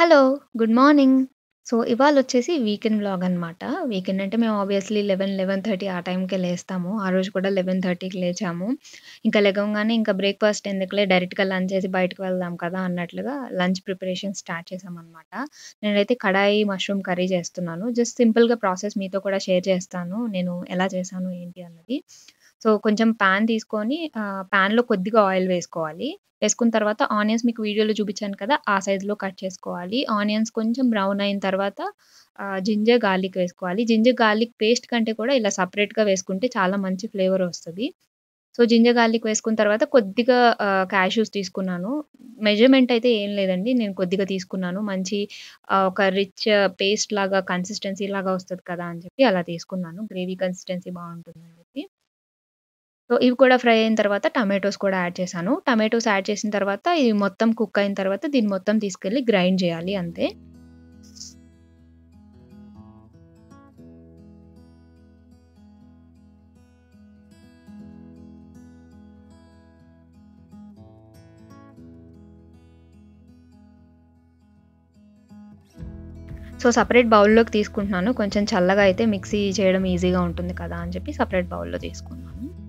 Hello. Good morning. So, ఇవాళొచ్చేసి weekend vlog అనమాట. Weekend అంటే మేము ఆబ్వియస్‌లీ 11, 11:30 ఆ టైంకే లేస్తాము. ఆ రోజు కూడా 11:30కి లేచాము. ఇంకా లెగంగానే ఇంకా బ్రేక్‌ఫాస్ట్ ఎందుకులే డైరెక్ట్‌గా లంచ్ చేసి బయటకి వెళ్దాం కదా! అన్నట్లుగా లంచ్ ప్రిపరేషన్ స్టార్ట్ చేశామనమాట. నేనైతే కడాయి మష్రూమ్ కర్రీ చేస్తున్నాను. జస్ట్ సింపుల్‌గా ప్రాసెస్ మీతో కూడా షేర్ చేస్తాను. నేను ఎలా చేశాను ఏంటి అన్నది. సో, కొంచెం పాన్ తీసుకొని ఆహ్, పాన్‌లో కొద్దిగా ఆయిల్ వేసుకోవాలి. వేసుకున్న తర్వాత ఆనియన్స్ మీకు వీడియోలో చూపించాను కదా! ఆ సైజులో కట్ చేసుకోవాలి. ఆనియన్స్ కొంచెం బ్రౌన్ అయిన తర్వాత ఆహ్, జింజర్ గార్లిక్ వేసుకోవాలి. జింజర్ గార్లిక్ పేస్ట్ కంటే కూడా ఇలా సెపరేట్‌గా వేసుకుంటే చాలా మంచి ఫ్లేవర్ వస్తది. సో, జింజర్ గార్లిక్ వేసుకున్న తర్వాత కొద్దిగా ఆహ్, కాష్యూస్ తీసుకున్నాను. మెజర్‌మెంట్ అయితే ఏం లేదండి. నేను కొద్దిగా తీసుకున్నాను. మంచి ఆహ్, ఒక రిచ్ పేస్ట్ లాగా కన్సిస్టెన్సీ లాగా వస్తది కదా! అని చెప్పి అలా తీసుకున్నాను. గ్రేవీ కన్సిస్టెన్సీ బావుంటుందని చెప్పి. సో, ఇవి కూడా ఫ్రై అయిన తర్వాత టమాటోస్ కూడా యాడ్ చేశాను. టమాటోస్ యాడ్ చేసిన తర్వాత ఇది మొత్తం కుక్ అయిన తర్వాత దీన్ని మొత్తం తీసుకెళ్ళి గ్రైండ్ చేయాలి అంతే. సో, సెపరేట్ బౌల్‌లోకి తీసుకుంటున్నాను. కొంచెం చల్లగా అయితే మిక్సీ చేయడం ఈజీగా ఉంటుంది కదా! అని చెప్పి సెపరేట్ బౌల్‌లో తీసుకున్నాను.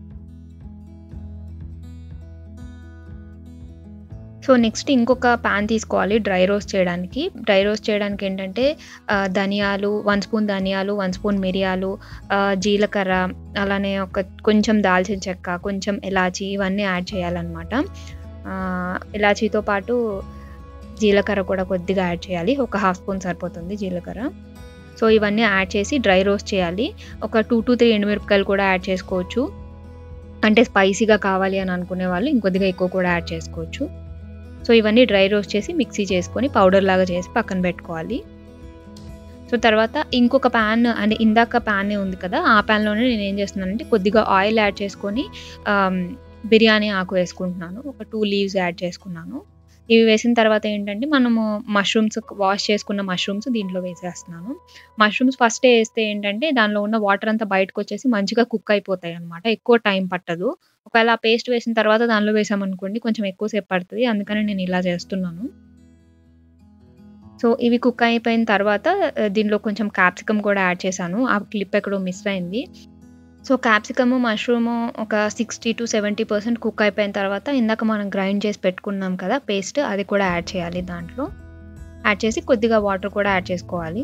సో, నెక్స్ట్ ఇంకొక పాన్ తీసుకోవాలి డ్రై రోస్ట్ చేయడానికి. డ్రై రోస్ట్ చేయడానికి ఏంటంటే ఆహ్, ధనియాలు 1 స్పూన్ ధనియాలు, 1 స్పూన్ మిరియాలు, ఆహ్, జీలకర్ర, అలానే ఒక కొంచెం దాల్చిన చెక్క, కొంచెం ఇలాచీ ఇవన్నీ యాడ్ చేయాలనమాట. ఆహ్, ఇలాచీతో పాటు జీలకర్ర కూడా కొద్దిగా యాడ్ చేయాలి. ఒక హాఫ్ స్పూన్ సరిపోతుంది జీలకర్ర. సో, ఇవన్నీ యాడ్ చేసి డ్రై రోస్ట్ చేయాలి. ఒక 2-3 ఎండుమిరపకాయలు కూడా యాడ్ చేసుకోవచ్చు. అంటే స్పైసీగా కావాలి అని అనుకునే వాళ్ళు ఇంకొద్దిగా ఎక్కువ కూడా యాడ్ చేసుకోవచ్చు. సో, ఇవన్నీ డ్రై రోస్ట్ చేసి మిక్సీ చేసుకొని పౌడర్ లాగా చేసి పక్కన పెట్టుకోవాలి. సో, తర్వాత ఇంకొక పాన్ అంటే ఇందాక పానే ఉంది కదా! ఆ పాన్‌లోనే నేనేం చేస్తున్నానంటే కొద్దిగా ఆయిల్ యాడ్ చేసుకొని ఆహ్, బిర్యానీ ఆకు వేసుకుంటున్నాను. ఒక 2 లీవ్స్ యాడ్ చేసుకున్నాను. ఇవి వేసిన తర్వాత ఏంటంటే మనము మష్రూమ్స్ వాష్ చేసుకున్న మష్రూమ్స్ దీంట్లో వేసేస్తున్నాను. మష్రూమ్స్ ఫస్టే ఏస్తే ఏంటంటే దానిలో ఉన్న వాటర్ అంతా బయటకొచ్చేసి మంచిగా కుక్ అయిపోతాయన్నమాట. ఎక్కువ టైం పట్టదు. ఒకవేళ ఆ పేస్ట్ వేసిన తర్వాత దానిలో వేసామనుకోండి కొంచెం ఎక్కువ సేపు పడతది. అందుకని నేను ఇలా చేస్తున్నాను. సో, ఇవి కుక్ అయిపోయిన తర్వాత ఆహ్, దీనిలో కొంచెం క్యాప్సికమ్ కూడా యాడ్ చేశాను. ఆ క్లిప్ ఎక్కడో మిస్ అయింది. సో, క్యాప్సికము, మష్రూము ఒక 60-70% కుక్ అయిపోయిన తర్వాత ఇందాక మనం గ్రైండ్ చేసి పెట్టుకున్నాం కదా! పేస్ట్ అది కూడా యాడ్ చేయాలి దాంట్లో. యాడ్ చేసి కొద్దిగా వాటర్ కూడా యాడ్ చేసుకోవాలి.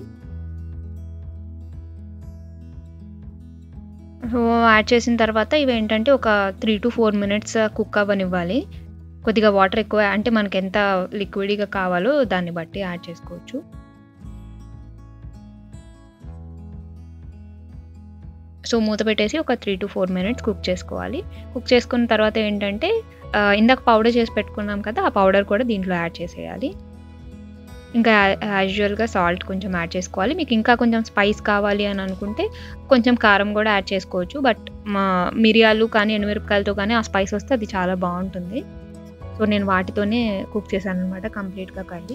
సో, యాడ్ చేసిన తర్వాత ఇవేంటంటే ఒక 3-4 మినిట్స్ కుక్ అవ్వనివ్వాలి. కొద్దిగా వాటర్ ఎక్కువ అంటే మనకెంత లిక్విడీగా కావాలో దాన్ని బట్టి యాడ్ చేసుకోవచ్చు. సో, మూత పెట్టేసి ఒక 3-4 మినిట్స్ కుక్ చేసుకోవాలి. కుక్ చేసుకున్న తర్వాత ఏంటంటే ఆహ్, ఇందాక పౌడర్ చేసి పెట్టుకున్నాం కదా! ఆ పౌడర్ కూడా దీంట్లో యాడ్ చేసేయాలి. ఇంకా యాజ్ యూజువల్‌గా సాల్ట్ కొంచెం యాడ్ చేసుకోవాలి. మీకు ఇంకా కొంచెం స్పైస్ కావాలి అని అనుకుంటే కొంచెం కారం కూడా యాడ్ చేసుకోవచ్చు. బట్ మా మిరియాలు కానీ, ఎండుమిరపకాయలతో కానీ ఆ స్పైస్ వస్తే అది చాలా బావుంటుంది. సో, నేను వాటితోనే కుక్ చేశాననమాట కంప్లీట్‌గా కర్రీ.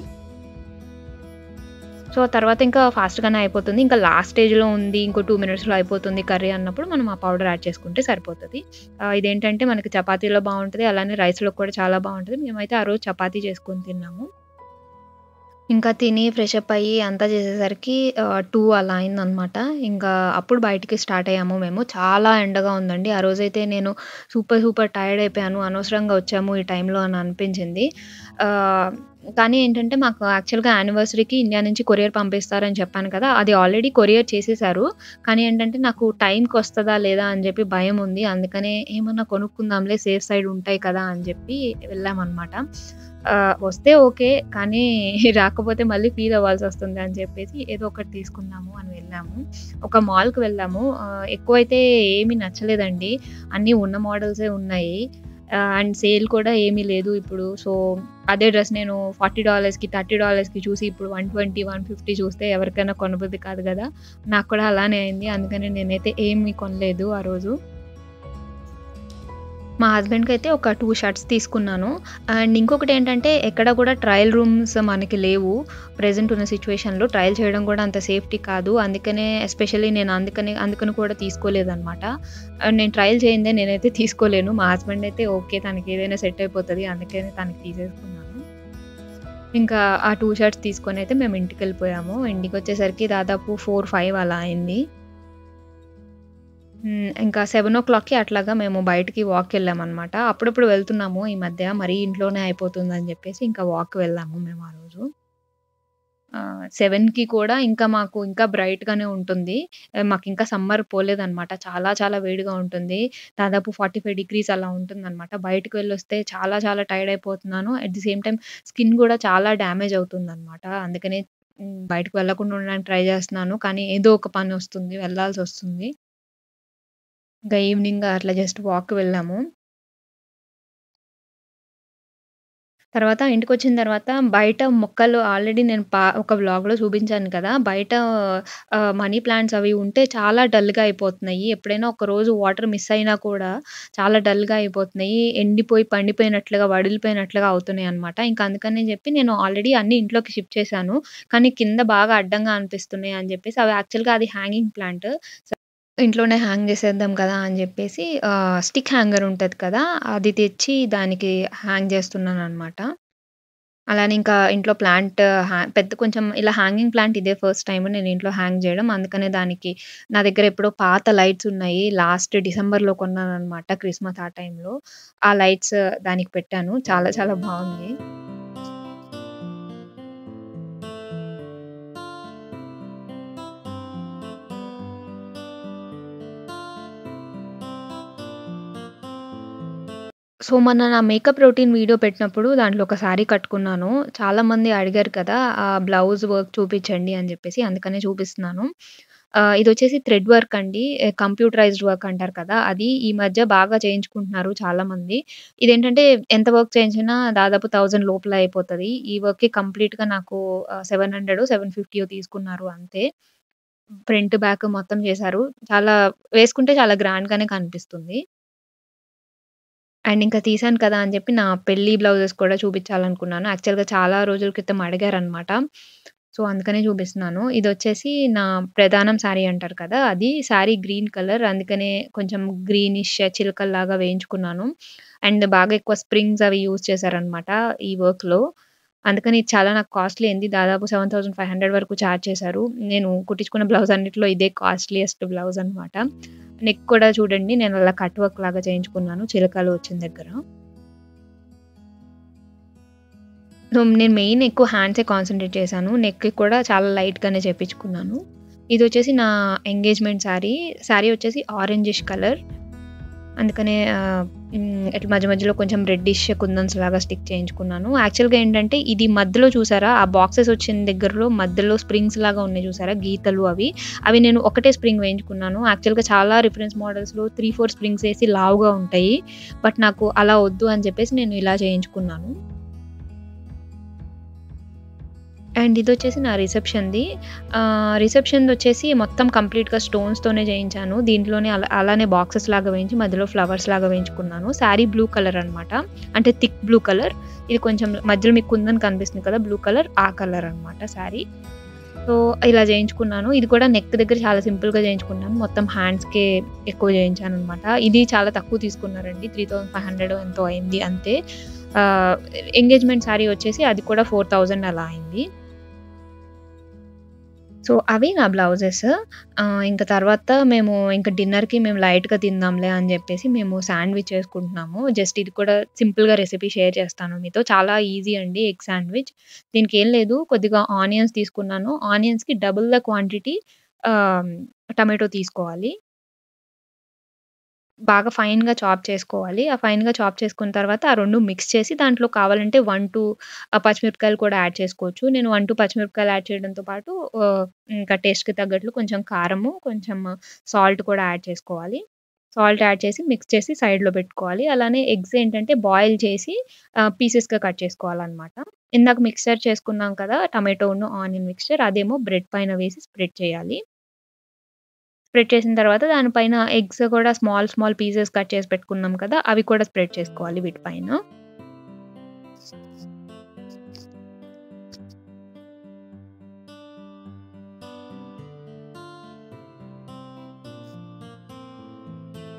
సో, తర్వాత ఇంకా ఫాస్ట్‌గానే అయిపోతుంది. ఇంకా లాస్ట్ స్టేజ్‌లో ఉంది. ఇంకో 2 మినిట్స్‌లో అయిపోతుంది కర్రీ అన్నప్పుడు మనం ఆ పౌడర్ యాడ్ చేసుకుంటే సరిపోతది. ఆహ్, ఇదేంటంటే మనకి చపాతీలో బావుంటది. అలానే రైస్‌లో కూడా చాలా బావుంటది. మేమైతే ఆ రోజు చపాతీ చేసుకొని తిన్నాము. ఇంకా తిని ఫ్రెష్ అప్ అయ్యి అంతా చేసేసరికి ఆహ్, 2 అలా అయిందనమాట. ఇంకా అప్పుడు బయటికి స్టార్ట్ అయ్యాము మేము. చాలా ఎండగా ఉందండి. ఆ రోజైతే నేను సూపర్, సూపర్ టైర్డ్ అయిపోయాను. అనవసరంగా వచ్చాము ఈ టైంలో అని అనిపించింది. ఆహ్, కానీ ఏంటంటే మాకు యాక్చువల్‌గా యానివర్సరీకి ఇండియా నుంచి కొరియర్ పంపిస్తారని చెప్పాను కదా! అది ఆల్రెడీ కొరియర్ చేసేసారు. కానీ ఏంటంటే నాకు టైంకి వస్తదా లేదా అని చెప్పి భయం ఉంది. అందుకనే ఏమన్నా కొనుక్కుందాంలే సేఫ్ సైడ్ ఉంటాయి కదా! అని చెప్పి వెళ్ళామనమాట. ఆహ్, వస్తే ఓకే. కానీ రాకపోతే మళ్ళీ ఫీల్ అవ్వాల్సొస్తుంది అని చెప్పేసి ఏదో ఒకటి తీసుకుందాము అని వెళ్ళాము. ఒక మాల్‌కి వెళ్ళాము. ఆహ్, ఎక్కువైతే ఏమి నచ్చలేదండి. అన్నీ ఉన్న మోడల్సే ఉన్నాయి. ఆహ్, అండ్ సేల్ కూడా ఏమీ లేదు ఇప్పుడు. సో, అదే డ్రెస్ నేను $40కి, $30కి చూసి ఇప్పుడు 120, 150 చూస్తే ఎవరికైనా కొనబుద్ధి కాదు కదా! నాకు కూడా అలానే అయింది. అందుకని నేనైతే ఏమి కొనలేదు ఆ రోజు. మా హస్బెండ్‌కైతే ఒక 2 షర్ట్స్ తీసుకున్నాను. అండ్ ఇంకొకటేంటంటే ఎక్కడ కూడా ట్రయల్ రూమ్స్ మనకి లేవు. ప్రెజెంట్ ఉన్న సిట్యుయేషన్‌లో ట్రయల్ చేయడం కూడా అంత సేఫ్టీ కాదు. అందుకనే ఎస్పెషల్లీ నేను అందుకని అందుకని కూడా తీసుకోలేదనమాట. అండ్ నేను ట్రయల్ చేయందే నేనైతే తీసుకోలేను. మా హస్బెండ్ అయితే ఓకే. తనకేదైనా సెట్ అయిపోతది. అందుకని తనకి తీసేసుకున్నాను. ఇంకా ఆ 2 షర్ట్స్ తీసుకొనైతే మేము ఇంటికెళ్ళిపోయాము. ఇంటికొచ్చేసరికి దాదాపు 4, 5 అలా అయింది. హ్మ్. ఇంకా 7:00కి అట్లాగా మేము బయటికి వాక్‌కెళ్ళామనమాట. అప్పుడప్పుడు వెళ్తున్నాము ఈ మధ్య. మరీ ఇంట్లోనే అయిపోతుందని జెప్పేసి ఇంకా వాక్‌కి వెళ్ళాము మేము ఆ రోజు. ఆహ్, 7కి కూడా ఇంకా మాకు ఇంకా బ్రైట్‌గానే ఉంటుంది. ఆహ్, మాకింకా సమ్మర్ పోలేదనమాట. చాలా చాలా వేడిగా ఉంటుంది. దాదాపు 45 డిగ్రీస్ అలా ఉంటుందనమాట. బయటికి వెళ్ళొస్తే చాలా చాలా టైర్డ్ అయిపోతున్నాను. At the same time skin గూడా చాలా డ్యామేజ్ అవుతుందనమాట. అందుకనే హ్మ్. బయటకి వెళ్ళకుండా ఉండడానికి ట్రై జేస్తున్నాను. కానీ ఏదో ఒక పనొస్తుంది. వెళ్ళాల్సొస్తుంది. ఇంకా ఈవినింగ్ అట్లా జస్ట్ వాక్‌కి వెళ్ళాము. తర్వాత ఇంటికొచ్చిన తర్వాత బయట మొక్కలు ఆల్రెడీ నేను పా ఒక వ్లాగ్‌లో చూపించాను కదా! బయట ఆహ్, మనీ ప్లాంట్స్ అవి ఉంటే చాలా డల్‌గా అయిపోతున్నాయి. ఎప్పుడైనా ఒక రోజు వాటర్ మిస్ అయినా కూడా చాలా డల్‌గా అయిపోతున్నాయి. ఎండిపోయి, పండిపోయినట్లుగా, వడిలిపోయినట్లుగా అవుతున్నాయన్నమాట. ఇంక అందుకని చెప్పి నేను ఆల్రెడీ అన్నీ ఇంట్లోకి షిఫ్ట్ చేశాను. కానీ కింద బాగా అడ్డంగా అనిపిస్తున్నాయి అని చెప్పేసి అవి యాక్చువల్‌గా అది హ్యాంగింగ్ ప్లాంట్. సో, ఇంట్లోనే హ్యాంగ్ చేసేద్దాం కదా! అని చెప్పేసి ఆహ్, స్టిక్ హ్యాంగర్ ఉంటది కదా! అది తెచ్చి దానికి హ్యాంగ్ చేస్తున్నాననమాట. అలానే ఇంకా ఇంట్లో ప్లాంట్ హ్యా పెద్ద కొంచెం ఇలా హ్యాంగింగ్ ప్లాంట్ ఇదే ఫస్ట్ టైమ్ నేను ఇంట్లో హ్యాంగ్ చేయడం. అందుకనే దానికి నా దగ్గర ఎప్పుడో పాత లైట్స్ ఉన్నాయి. లాస్ట్ డిసెంబర్‌లో కొన్నాననమాట క్రిస్మస్ ఆ టైంలో. ఆ లైట్స్ దానికి పెట్టాను. చాలా చాలా బావుంది. సో, మొన్న నా మేకప్ రొటీన్ వీడియో పెట్టినప్పుడు దాంట్లో ఒక శారీ కట్టుకున్నాను. చాలామంది అడిగారు కదా! ఆ బ్లౌజ్ వర్క్ చూపించండి అని చెప్పేసి. అందుకనే చూపిస్తున్నాను. ఆహ్, ఇదొచ్చేసి థ్రెడ్ వర్క్ అండి. ఆహ్, కంప్యూటరైజ్డ్ వర్క్ అంటారు కదా! అది ఈ మధ్య బాగా చేయించుకుంటున్నారు చాలామంది. ఇదేంటంటే ఎంత వర్క్ చేయించినా దాదాపు 1000 లోపల అయిపోతది. ఈ వర్క్‌కి కంప్లీట్‌గా నాకు ఆహ్, 700 750 తీసుకున్నారు అంతే. ఫ్రంట్, బ్యాక్ మొత్తం చేశారు. చాలా వేసుకుంటే చాలా గ్రాండ్‌గానే కనిపిస్తుంది. అండ్ ఇంకా తీశాను కదా! అని చెప్పి నా పెళ్లి బ్లౌజెస్ కూడా చూపించాలనుకున్నాను. యాక్చువల్‌గా చాలా రోజుల క్రితం అడిగారనమాట. సో, అందుకనే చూపిస్తున్నాను. ఇదొచ్చేసి నా ప్రధానం శారీ అంటారు కదా! అది శారీ గ్రీన్ కలర్. అందుకనే కొంచెం గ్రీనిష్ చిలకల్లాగా వేయించుకున్నాను. అండ్ బాగా ఎక్కువ స్ప్రింగ్స్ అవి యూజ్ చేశారనమాట ఈ వర్క్‌లో. అందుకని ఇది చాలా నాకు కాస్ట్‌లీ అయింది. దాదాపు 7500 వరకు చార్జ్ చేశారు. నేను కుట్టించుకున్న బ్లౌజ్ అన్నిట్లో ఇదే కాస్ట్‌లీయెస్ట్ బ్లౌజ్ అనమాట. నెక్ కూడా చూడండి నేను అలా కట్ వర్క్ లాగా చేయించుకున్నాను చిలకలు వచ్చిన దగ్గర. సో, నేను మెయిన్ ఎక్కువ హ్యాండ్సే కాన్సంట్రేట్ చేశాను. నెక్‌కి కూడా చాలా లైట్‌గానే చేపించుకున్నాను. ఇదొచ్చేసి నా ఎంగేజ్‌మెంట్ శారీ. శారీ వచ్చేసి ఆరెంజిష్ కలర్. అందుకనే ఆహ్, హ్మ్. ఇట్లా మధ్య మధ్యలో కొంచెం రెడ్డిష్ కుందన్స్ లాగా స్టిక్ చేయించుకున్నాను. యాక్చువల్‌గా ఏంటంటే ఇది మధ్యలో చూసారా? ఆ బాక్సెస్ వచ్చిన దగ్గరలో మధ్యలో స్ప్రింగ్స్ లాగా ఉన్నాయి చూసారా? గీతలు అవి. అవి నేను ఒకటే స్ప్రింగ్ వేయించుకున్నాను. యాక్చువల్‌గా చాలా రిఫరెన్స్ మోడల్స్‌లో 3, 4 స్ప్రింగ్స్ ఏసి లావుగా ఉంటాయి. బట్ నాకు అలా వద్దు అని చెప్పేసి నేను ఇలా చేయించుకున్నాను. అండ్ ఇదొచ్చేసి నా రిసెప్షన్‌ది. ఆహ్, రిసెప్షన్‌దొచ్చేసి మొత్తం కంప్లీట్‌గా స్టోన్స్‌తోనే చేయించాను. దీంట్లోనే అలా అలానే బాక్సెస్ లాగా వేయించి మధ్యలో ఫ్లవర్స్ లాగా వేయించుకున్నాను. శారీ బ్లూ కలర్ అనమాట. అంటే థిక్ బ్లూ కలర్. ఇది కొంచెం మధ్యలో మీకు కుందన్ కనిపిస్తుంది కదా! బ్లూ కలర్ ఆ కలర్ అనమాట శారీ. సో, ఇలా చేయించుకున్నాను. ఇది కూడా నెక్ దగ్గర చాలా సింపుల్‌గా చేయించుకున్నాను. మొత్తం హ్యాండ్స్‌కే ఎక్కువ చేయించాననమాట. ఇది చాలా తక్కువ తీసుకున్నారండి. 3500 ఎంతో అయింది అంతే. ఆహ్, ఎంగేజ్‌మెంట్ శారీ వచ్చేసి అది కూడా 4000 అలా అయింది. సో, అవి నా బ్లౌజెస్. ఆహ్, ఇంక తర్వాత మేము ఇంక డిన్నర్‌కి మేము లైట్‌గా తిందాంలే అని చెప్పేసి మేము శాండ్‌విచ్ చేసుకుంటున్నాము. జస్ట్ ఇది కూడా సింపుల్‌గా రెసిపీ షేర్ చేస్తాను మీతో. చాలా ఈజీ అండి ఎగ్ శాండ్‌విచ్. దీనికేం లేదు కొద్దిగా ఆనియన్స్ తీసుకున్నాను. ఆనియన్స్‌కి double the quantity ah, tomato తీసుకోవాలి. బాగా ఫైన్‌గా చాప్ చేసుకోవాలి. ఆ ఫైన్‌గా చాప్ చేసుకున్న తర్వాత ఆ 2 మిక్స్ చేసి దాంట్లో కావాలంటే 1, 2 ఆహ్, పచ్చిమిరపకాయలు కూడా యాడ్ చేసుకోవచ్చు. నేను 1, 2 పచ్చిమిరపకాయలు యాడ్ చేయడంతో పాటు ఆహ్, ఇంకా టేస్ట్‌కి తగ్గట్లు కొంచెం కారము, కొంచెం సాల్ట్ కూడా యాడ్ చేసుకోవాలి. సాల్ట్ యాడ్ చేసి మిక్స్ చేసి సైడ్‌లో పెట్టుకోవాలి. అలానే ఎగ్స్ ఏంటంటే బాయిల్ చేసి ఆహ్, పీసెస్‌గా కట్ చేసుకోవాలనమాట. ఇందాక మిక్స్చర్ చేసుకున్నాం కదా! టమాటోను, ఆనియన్ మిక్స్చర్ అదేమో బ్రెడ్ పైన వేసి స్ప్రెడ్ చేయాలి. స్ప్రెడ్ చేసిన తర్వాత దాని పైన ఎగ్స్ కూడా స్మాల్ స్మాల్ పీసెస్ కట్ చేసి పెట్టుకున్నాం కదా! అవి కూడా స్ప్రెడ్ చేసుకోవాలి వీటి పైన.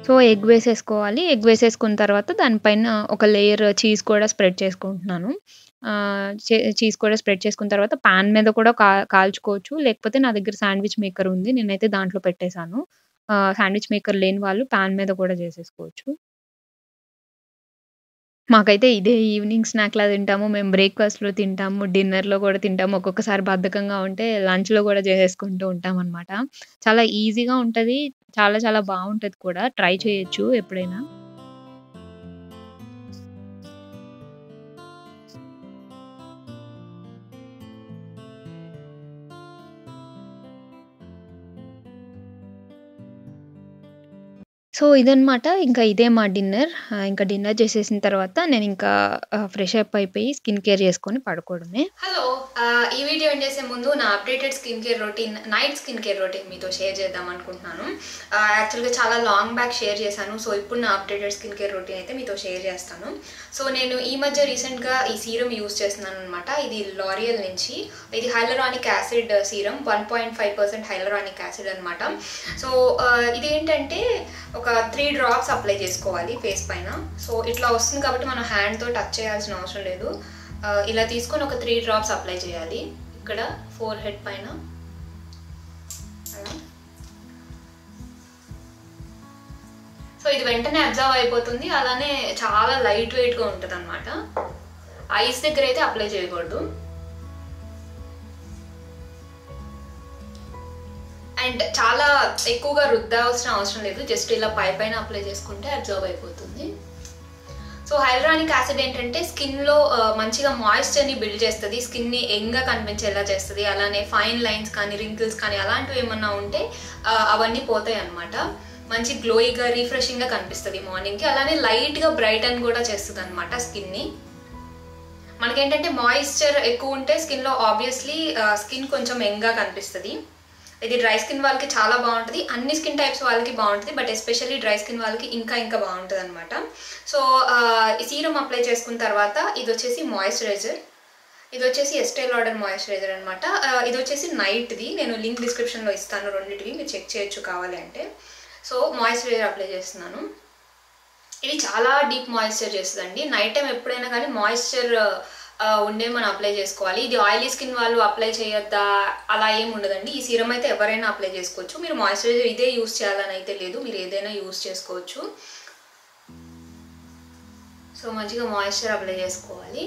సో ఎగ్ వేసేసుకోవాలి ఎగ్ వేసేసుకున్న తర్వాత దానిపైన ఒక లేయర్ చీజ్ కూడా స్ప్రెడ్ చేసుకుంటున్నాను చీజ్ కూడా స్ప్రెడ్ చేసుకున్న తర్వాత పాన్ మీద కూడా కా కాల్చుకోవచ్చు లేకపోతే నా దగ్గర శాండ్విచ్ మేకర్ ఉంది నేనైతే దాంట్లో పెట్టేశాను శాండ్విచ్ మేకర్ లేని వాళ్ళు పాన్ మీద కూడా చేసేసుకోవచ్చు మాకైతే ఇదే ఈవినింగ్ స్నాక్‌లా తింటాము. మేము బ్రేక్‌ఫాస్ట్‌లో తింటాము. డిన్నర్‌లో కూడా తింటాము. ఒక్కొక్కసారి బద్ధకంగా ఉంటే లంచ్‌లో కూడా చేసేసుకుంటూ ఉంటామనమాట. చాలా ఈజీగా ఉంటది. చాలా చాలా బావుంటది కూడా. ట్రై చేయొచ్చు ఎప్పుడైనా. సో, ఇదనమాట. ఇంకా ఇదే మా డిన్నర్. ఆహ్, ఇంకా డిన్నర్ చేసేసిన తర్వాత నేనింకా ఆహ్, ఫ్రెష్ అప్ అయిపోయి స్కిన్ కేర్ చేసుకొని పడుకోవడమే. హలో ఆహ్, ఈ వీడియో ఎండ్ చేసే ముందు నా updated skin care routine night skin care routine మీతో షేర్ చేద్దాం అనుకుంటున్నాను. ఆహ్, యాక్చువల్‌గా చాలా లాంగ్ బ్యాక్ షేర్ చేశాను. సో, ఇప్పుడు నా అప్డేటెడ్ స్కిన్ కేర్ రొటీన్ అయితే మీతో షేర్ చేస్తాను. సో, నేను ఈ మధ్య రీసెంట్‌గా ఈ సీరమ్ యూజ్ చేస్తున్నాననమాట. ఇది లారియల్ నుంచి. ఇది hyaluronic acid serum 1.5% hyaluronic acid అనమాట. సో, ఆహ్, ఇదేంటంటే ఒక 3 డ్రాప్స్ అప్లై చేసుకోవాలి ఫేస్ పైన. సో, ఇట్లా వస్తుంది కాబట్టి మనం హ్యాండ్‌తో టచ్ చేయాల్సిన అవసరం లేదు. ఆహ్, ఇలా తీసుకొని ఒక 3 డ్రాప్స్ అప్లై చేయాలి. ఇక్కడ ఫోర్ హెడ్ పైన. అలా. సో, ఇది వెంటనే అబ్జర్వ్ అయిపోతుంది. అలానే చాలా లైట్ వెయిట్‌గా ఉంటదనమాట. ఐస్ దగ్గర అయితే అప్లై చేయకూడదు. అండ్ చాలా ఎక్కువగా రుద్దాల్సిన అవసరం లేదు. జస్ట్ ఇలా పై పైన అప్లై చేసుకుంటే అబ్జర్వ్ అయిపోతుంది. సో, హైలరానిక్ యాసిడ్ ఏంటంటే స్కిన్‌లో ఆహ్, మంచిగా మాయిశ్చర్‌ని బిల్డ్ చేస్తది. స్కిన్‌ని యంగ్‌గా కనిపించేలా చేస్తది. అలానే ఫైన్ లైన్స్ కానీ, రింకిల్స్ కానీ అలాంటివి ఏమన్నా ఉంటే ఆహ్, అవన్నీ పోతాయన్నమాట. మంచి గ్లోయిగా, రిఫ్రెషింగ్‌గా కనిపిస్తది మార్నింగ్‌కి. అలానే లైట్‌గా బ్రైటన్ కూడా చేస్తదనమాట స్కిన్‌ని. మనకేంటంటే మాయిశ్చర్ ఎక్కువ ఉంటే స్కిన్‌లో ఆబ్వియస్‌లీ ఆహ్, స్కిన్ కొంచెం యంగ్‌గా కనిపిస్తది. ఇది డ్రై స్కిన్ వాళ్ళకి చాలా బావుంటది. అన్ని స్కిన్ టైప్స్ వాళ్ళకి బావుంటది. బట్ ఎస్పెషల్లీ డ్రై స్కిన్ వాళ్ళకి ఇంకా ఇంకా బావుంటదనమాట. సో, ఆహ్, ఈ సీరమ్ అప్లై చేసుకున్న తర్వాత ఇదొచ్చేసి మాయిశ్చరైజర్. ఇదొచ్చేసి ఎస్టే లాడర్ మాయిశ్చరైజర్ అనమాట. ఆహ్, ఇదొచ్చేసి నైట్‌ది. నేను లింక్ డిస్క్రిప్షన్‌లో ఇస్తాను రెండిటివి. మీరు చెక్ చేయొచ్చు కావాలి అంటే. సో, మాయిశ్చరైజర్ అప్లై చేస్తున్నాను. ఇది చాలా డీప్ మాయిశ్చర్ చేస్తదండి. నైట్ టైమ్ ఎప్పుడైనా కానీ మాయిశ్చర్ ఆహ్, ఉండేవి మనం అప్లై చేసుకోవాలి. ఇది ఆయిలీ స్కిన్ వాళ్ళు అప్లై చేయొద్దా అలా ఏమి ఉండదండి. ఈ సీరమ్ అయితే ఎవరైనా అప్లై చేసుకోవచ్చు. మీరు మాయిశ్చరైజర్ ఇదే యూజ్ చేయాలని అయితే లేదు. మీరు ఏదైనా యూజ్ చేసుకోవచ్చు. సో, మంచిగా మాయిశ్చర్ అప్లై చేసుకోవాలి.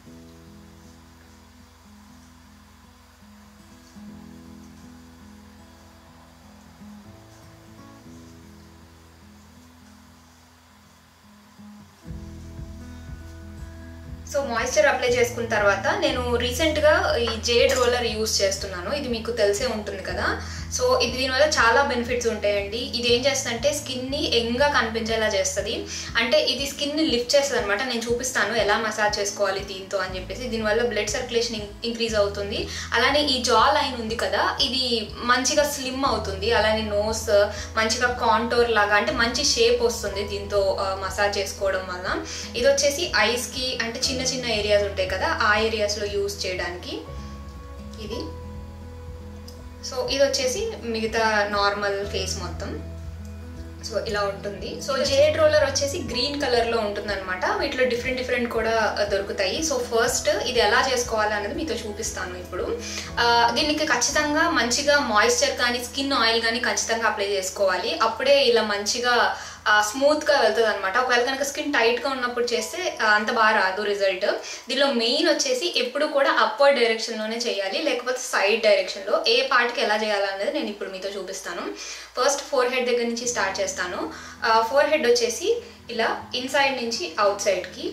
సో, మాయిశ్చర్ అప్లై చేసుకున్న తర్వాత నేను రీసెంట్‌గా ఈ జేడ్ రోలర్ యూజ్ చేస్తున్నాను. ఇది మీకు తెలిసే ఉంటుంది కదా! సో, ఇది దీనివల్ల చాలా బెనిఫిట్స్ ఉంటాయండి. ఇది ఏం చేస్తదంటే స్కిన్‌ని యంగ్‌గా కనిపించేలా చేస్తది. అంటే ఇది స్కిన్‌ని లిఫ్ట్ చేస్తదనమాట. నేను చూపిస్తాను ఎలా మసాజ్ చేసుకోవాలి దీంతో అని చెప్పేసి. దీనివల్ల బ్లడ్ సర్క్యులేషన్ ఇం ఇంక్రీజ్ అవుతుంది. అలానే ఈ జా లైన్ ఉంది కదా! ఇది మంచిగా స్లిమ్ అవుతుంది. అలానే నోస్ మంచిగా కాంటోర్ లాగా అంటే మంచి షేప్ వస్తుంది దీంతో ఆహ్, మసాజ్ చేసుకోవడం వల్ల. ఇదొచ్చేసి ఐస్‌కి అంటే చిన్న చిన్న ఏరియాస్ ఉంటాయి కదా! ఆ ఏరియాస్‌లో యూజ్ చేయడానికి ఇది. సో, ఇదొచ్చేసి మిగతా నార్మల్ ఫేస్ మొత్తం. సో, ఇలా ఉంటుంది. సో, జేడ్ రోలర్ వచ్చేసి గ్రీన్ కలర్‌లో ఉంటుందనమాట. వీటిలో డిఫరెంట్ డిఫరెంట్ కూడా దొరుకుతాయి. సో, ఫస్ట్ ఇది ఎలా చేసుకోవాలి అనేది మీతో చూపిస్తాను ఇప్పుడు. ఆహ్, దీనికి ఖచ్చితంగా మంచిగా మాయిశ్చర్ కానీ, స్కిన్ ఆయిల్ కానీ ఖచ్చితంగా అప్లై చేసుకోవాలి. అప్పుడే ఇలా మంచిగా ఆహ్, స్మూత్‌గా వెళ్తదనమాట. ఒకవేళ కనుక స్కిన్ టైట్‌గా ఉన్నప్పుడు చేస్తే ఆహ్, అంత బా రాదు రిజల్ట్. దీనిలో మెయిన్ వచ్చేసి ఎప్పుడు కూడా అప్వర్డ్ డైరెక్షన్‌లోనే చేయాలి. లేకపోతే సైడ్ డైరెక్షన్‌లో. ఏ పార్ట్‌కి ఎలా చేయాలనేది నేను ఇప్పుడు మీతో చూపిస్తాను. ఫస్ట్ ఫోర్ హెడ్ దగ్గర నుంచి స్టార్ట్ చేస్తాను. ఆహ్, ఫోర్ హెడ్ వచ్చేసి ఇలా ఇన్‌సైడ్ నుంచి ఔట్ సైడ్‌కి.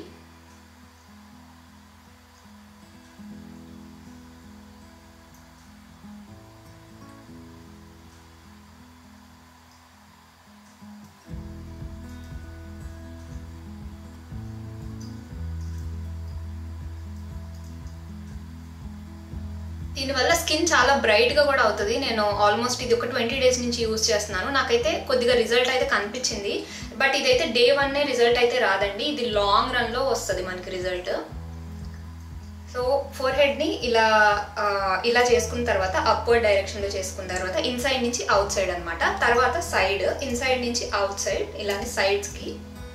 దీనివల్ల స్కిన్ చాలా బ్రైట్‌గా కూడా అవుతది. నేను ఆల్మోస్ట్ ఇది ఒక 20 డేస్ నుంచి యూజ్ చేస్తున్నాను. నాకైతే కొద్దిగా రిజల్ట్ అయితే కనిపించింది. బట్ ఇదైతే డే వన్నే రిజల్ట్ అయితే రాదండి. ఇది లాంగ్ రన్‌లో వస్తది మనకి రిజల్ట్. సో ఫోర్ హెడ్ని ఇలా ఆ, ఇలా చేసుకున్న తర్వాత అప్వర్డ్ డైరెక్షన్లో చేసుకున్న తర్వాత ఇన్సైడ్ నుంచి అవుట్ సైడ్ అనమాట తర్వాత సైడ్ ఇన్సైడ్ నుంచి అవుట్ సైడ్ ఇలానే సైడ్స్కి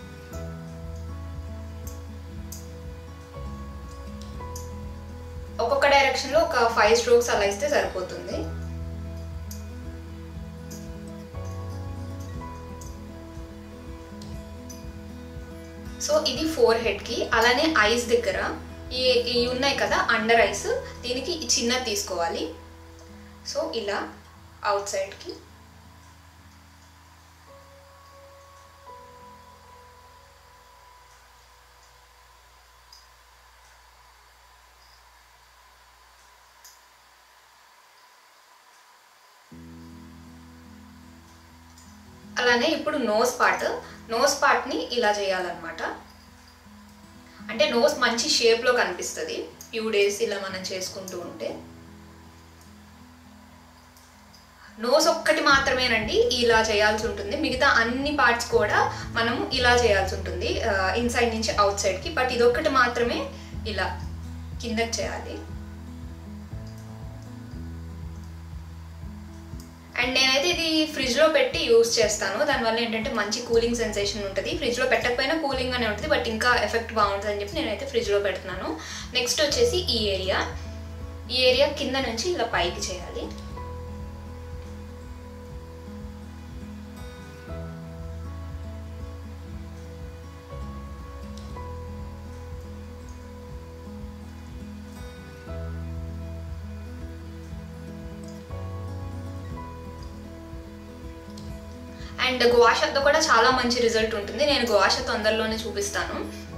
ఒక్కొక్క డైరెక్షన్లో ఒక ఫైవ్ స్ట్రోక్స్ అలా ఇస్తే సరిపోతుంది సో ఇది ఫోర్ హెడ్కి అలానే ఐస్ దగ్గర ఈ ఈ ఉన్నాయి కదా అండర్ ఐస్ దీనికి ఈ చిన్నది తీసుకోవాలి సో ఇలా అవుట్ సైడ్కి అలానే ఇప్పుడు నోస్ పార్ట్ నోస్ పార్ట్ని ఇలా చేయాలన్నమాట అంటే నోస్ మంచి షేప్లో కనిపిస్తుంది ఫ్యూ డేస్ ఇలా మనం చేసుకుంటూ ఉంటే నోస్ ఒక్కటి మాత్రమేనండి ఇలా చేయాల్సి ఉంటుంది మిగతా అన్ని పార్ట్స్ కూడా మనం ఇలా చేయాల్సి ఉంటుంది ఇన్సైడ్ నుంచి అవుట్ సైడ్కి బట్ ఇదొక్కటి మాత్రమే ఇలా కిందకి చేయాలి అండ్ నేనైతే ఇది ఫ్రిడ్జ్లో పెట్టి యూస్ చేస్తాను దానివల్ల ఏంటంటే మంచి కూలింగ్ సెన్సేషన్ ఉంటుంది ఫ్రిడ్జ్లో పెట్టకపోయినా కూలింగ్ అనే ఉంటుంది బట్ ఇంకా ఎఫెక్ట్ బాగుంటుంది అని చెప్పి నేనైతే ఫ్రిడ్జ్లో పెడుతున్నాను నెక్స్ట్ వచ్చేసి ఈ ఏరియా ఈ ఏరియా కింద నుంచి ఇలా పైకి చేయాలి అండ్ గువాషతో కూడా చాలా మంచి రిజల్ట్ ఉంటుంది నేను గువాష తొందరలోనే చూపిస్తాను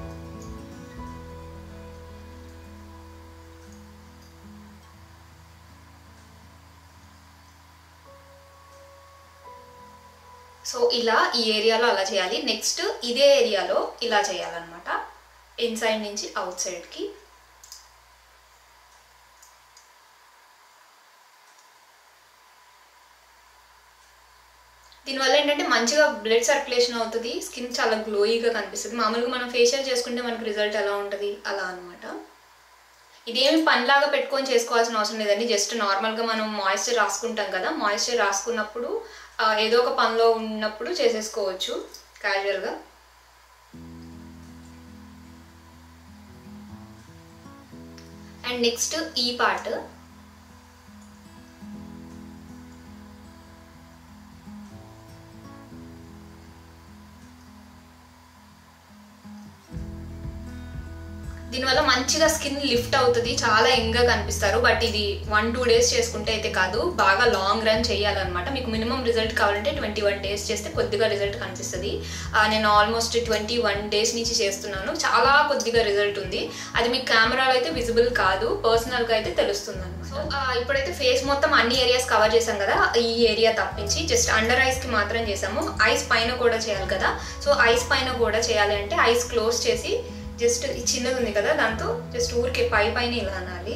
సో ఇలా ఈ ఏరియాలో అలా చేయాలి నెక్స్ట్ ఇదే ఏరియాలో ఇలా చేయాలన్నమాట ఇన్సైడ్ నుంచి అవుట్ సైడ్కి దీనివల్ల ఏంటంటే మంచిగా బ్లడ్ సర్క్యులేషన్ అవుతుంది స్కిన్ చాలా గ్లోయిగా కనిపిస్తుంది మామూలుగా మనం ఫేషియల్ చేసుకుంటే మనకు రిజల్ట్ ఎలా ఉంటుంది అలా అనమాట ఇదేమి పనిలాగా పెట్టుకొని చేసుకోవాల్సిన అవసరం లేదండి జస్ట్ నార్మల్గా మనం మాయిశ్చర్ రాసుకుంటాం కదా మాయిశ్చర్ రాసుకున్నప్పుడు ఆ, ఏదో ఒక పనిలో ఉన్నప్పుడు చేసేసుకోవచ్చు క్యాజువల్గా అండ్ నెక్స్ట్ ఈ పార్ట్ దీనివల్ల మంచిగా స్కిన్ లిఫ్ట్ అవుతుంది చాలా యంగ్గా కనిపిస్తారు బట్ ఇది వన్ టూ డేస్ చేసుకుంటే అయితే కాదు బాగా లాంగ్ రన్ చేయాలన్నమాట మీకు మినిమం రిజల్ట్ కావాలంటే ట్వంటీ వన్ డేస్ చేస్తే కొద్దిగా రిజల్ట్ కనిపిస్తుంది ఆ, నేను ఆల్మోస్ట్ ట్వంటీ వన్ డేస్ నుంచి చేస్తున్నాను చాలా కొద్దిగా రిజల్ట్ ఉంది అది మీకు కెమెరాలో అయితే విజిబుల్ కాదు పర్సనల్గా అయితే తెలుస్తుంది అనమాట సో ఇప్పుడైతే ఫేస్ మొత్తం అన్ని ఏరియాస్ కవర్ చేసాం కదా ఈ ఏరియా తప్పించి జస్ట్ అండర్ ఐస్కి మాత్రం చేసాము ఐస్ పైన కూడా చేయాలి కదా సో ఐస్ పైన కూడా చేయాలి అంటే ఐస్ క్లోజ్ చేసి జస్ట్ ఈ చిన్నది ఉంది కదా దాంతో జస్ట్ ఊరికే పై పైన ఇలా అనాలి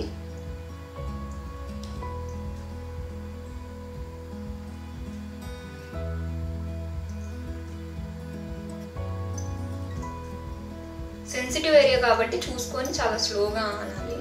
సెన్సిటివ్ ఏరియా కాబట్టి చూసుకొని చాలా స్లోగా అనాలి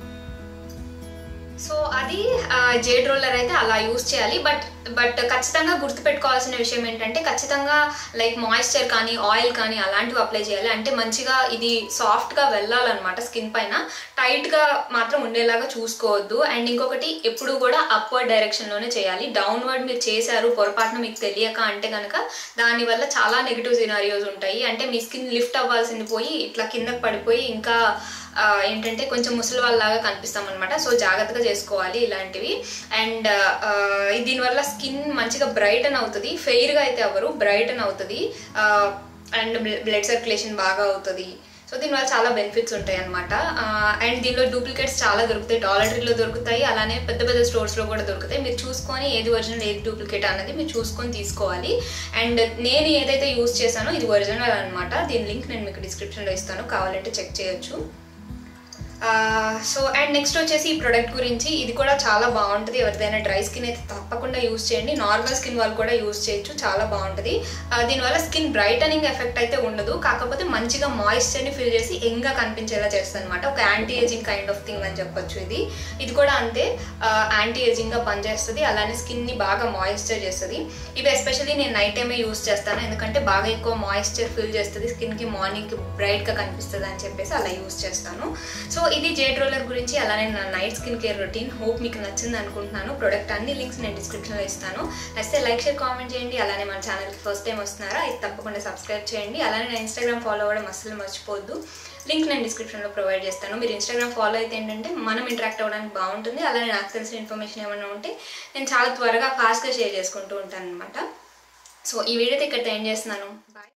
సో అది జేడ్ రోలర్ అయితే అలా యూస్ చేయాలి బట్ బట్ ఖచ్చితంగా గుర్తుపెట్టుకోవాల్సిన విషయం ఏంటంటే ఖచ్చితంగా లైక్ మాయిశ్చర్ కానీ ఆయిల్ కానీ అలాంటివి అప్లై చేయాలి అంటే మంచిగా ఇది సాఫ్ట్గా వెళ్ళాలన్నమాట స్కిన్ పైన టైట్గా మాత్రం ఉండేలాగా చూసుకోవద్దు అండ్ ఇంకొకటి ఎప్పుడు కూడా అప్వర్డ్ డైరెక్షన్లోనే చేయాలి డౌన్వర్డ్ మీరు చేశారు పొరపాటున మీకు తెలియక అంటే కనుక దానివల్ల చాలా నెగిటివ్ సినారియోస్ ఉంటాయి అంటే మీ స్కిన్ లిఫ్ట్ అవ్వాల్సింది పోయి ఇట్లా కిందకి పడిపోయి ఇంకా ఆ, ఏంటంటే కొంచెం ముసలి వాళ్ళలాగా కనిపిస్తాం అనమాట సో జాగ్రత్తగా చేసుకోవాలి ఇలాంటివి అండ్ దీనివల్ల స్కిన్ మంచిగా బ్రైటన్ అవుతుంది ఫెయిర్గా అయితే అవ్వరు బ్రైటన్ అవుతుంది అండ్ బ్లడ్ సర్క్యులేషన్ బాగా అవుతుంది సో దీనివల్ల చాలా బెనిఫిట్స్ ఉంటాయి అనమాట అండ్ దీనిలో డూప్లికేట్స్ చాలా దొరుకుతాయి డాలర్ ట్రీలో దొరుకుతాయి అలానే పెద్ద పెద్ద స్టోర్స్లో కూడా దొరుకుతాయి మీరు చూసుకొని ఏది ఒరిజినల్ ఏది డూప్లికేట్ అన్నది మీరు చూసుకొని తీసుకోవాలి అండ్ నేను ఏదైతే యూస్ చేశానో ఇది ఒరిజినల్ అనమాట దీని లింక్ నేను మీకు డిస్క్రిప్షన్లో ఇస్తాను కావాలంటే చెక్ చేయొచ్చు సో అండ్ నెక్స్ట్ వచ్చేసి ఈ ప్రోడక్ట్ గురించి ఇది కూడా చాలా బాగుంటుంది ఎవరిదైనా డ్రై స్కిన్ అయితే తప్పకుండా యూస్ చేయండి నార్మల్ స్కిన్ వాళ్ళు కూడా యూస్ చేయొచ్చు చాలా బాగుంటుంది ఆ, దీనివల్ల స్కిన్ బ్రైటనింగ్ ఎఫెక్ట్ అయితే ఉండదు కాకపోతే మంచిగా మాయిశ్చర్ని ఫిల్ చేసి యంగ్గా కనిపించేలా చేస్తుంది అనమాట ఒక anti ageing kind of thing అని చెప్పొచ్చు ఇది ఇది కూడా అంతే యాంటీ ఏజింగ్గా పనిచేస్తుంది అలానే స్కిన్ని బాగా మాయిశ్చర్ చేస్తుంది ఇవి ఎస్పెషల్లీ నేను నైట్ టైమే యూస్ చేస్తాను ఎందుకంటే బాగా ఎక్కువ మాయిశ్చర్ ఫిల్ చేస్తుంది స్కిన్కి మార్నింగ్కి బ్రైట్గా కనిపిస్తుంది అని చెప్పేసి అలా యూస్ చేస్తాను సో ఇది జేడ్ రోలర్ గురించి అలానే నా night skin care routine hope మీకు నచ్చింది అనుకుంటున్నాను ప్రొడక్ట్ అన్ని లింక్స్ నేను డిస్క్రిప్షన్లో ఇస్తాను నచ్చితే లైక్ షేర్ కామెంట్ చేయండి అలానే మన ఛానల్కి ఫస్ట్ టైం వస్తున్నారా ఇది తప్పకుండా సబ్స్క్రైబ్ చేయండి అలానే నా ఇన్స్టాగ్రామ్ ఫాలో అవ్వడం అస్సలు మర్చిపోవద్దు లింక్ నేను డిస్క్రిప్షన్లో ప్రొవైడ్ చేస్తాను మీరు ఇన్స్టాగ్రామ్ ఫాలో అయితే ఏంటంటే మనం ఇంటరాక్ట్ అవ్వడానికి బాగుంటుంది అలానే నాకు తెలిసిన ఇన్ఫర్మేషన్ ఏమైనా ఉంటే నేను చాలా త్వరగా ఫాస్ట్గా షేర్ చేసుకుంటూ ఉంటాను అనమాట సో ఈ వీడియో అయితే ఇక్కడ ఎండ్ చేస్తున్నాను బాయ్